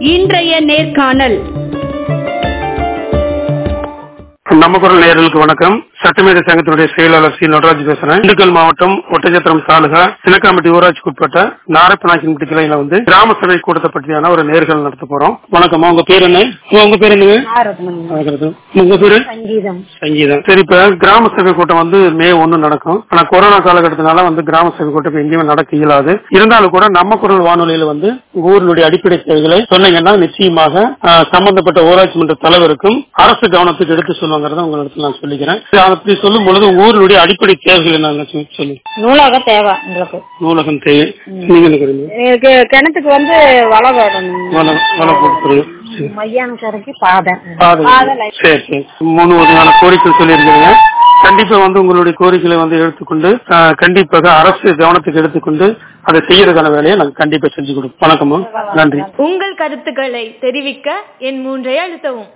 இன்றைய நேர்காணல் நம்ம குரல் நேயர்களுக்கு வணக்கம் சட்டமேத சங்கத்தினுடைய செயலாளர் சி நடராஜ் பேசுறேன் திண்டுக்கல் மாவட்டம் ஒட்டச்சத்திரம் தாலுகா சின்னக்காம்பட்டி ஊராட்சிக்கு உட்பட்ட நாரப்பநாயக்கன்பட்டி கிளையில வந்து கிராம சபை கூட்டத்தை பற்றியான ஒரு நேர்கள் நடத்த போறோம் வணக்கம்மா உங்க பேர் என்ன உங்க- உங்க பேர் என்னங்க வணக்கம். உங்க பேரு சங்கீதம் சங்கீதம் சரி இப்ப கிராம சபை கூட்டம் வந்து மே ஒண்ணு நடக்கும் ஆனா கொரோனா காலகட்டத்தினால வந்து கிராம சபை கூட்டம் எங்கேயுமே நடக்க இயலாது இருந்தாலும் கூட நம்ம குரல் வானொலியில வந்து உங்க ஊரினுடைய அடிப்படை தேவைகளை சொன்னீங்கன்னா நிச்சயமாக ஆஹ், சம்பந்தப்பட்ட ஊராட்சி மன்ற தலைவருக்கும் அரசு கவனத்துக்கு எடுத்து சொல்லுவாங்கிறத உங்களுக்கு நான் சொல்லிக்கிறேன் சரி, அப்படி சொல்லும் பொழுது உங்க ஊரினுடைய அடிப்படை தேவைகள் என்ன சொல்லு நூலக தேவை எங்களுக்கு நூலகம் தேவை நீங்க நினைக்கிறீங்க எனக்கு கிணத்துக்கு வந்து வலை வேணும் வலை வலை போட்டு சரி. மையான கரைக்கு பாதை பாதை. பாதை light. சரி சரி மூணு வகையான கோரிக்கை சொல்லியிருக்கீங்க கண்டிப்பா வந்து உங்களுடைய கோரிக்கைகளை வந்து எடுத்துக்கொண்டு ஆஹ், கண்டிப்பாக அரசு கவனத்துக்கு எடுத்துக்கொண்டு அதை செய்யறதுக்கான வேலையை நாங்க கண்டிப்பா செஞ்சு கொடுப்போம் வணக்கம்மா நன்றி உங்கள் கருத்துக்களை தெரிவிக்க என் மூன்றை அழுத்தவும்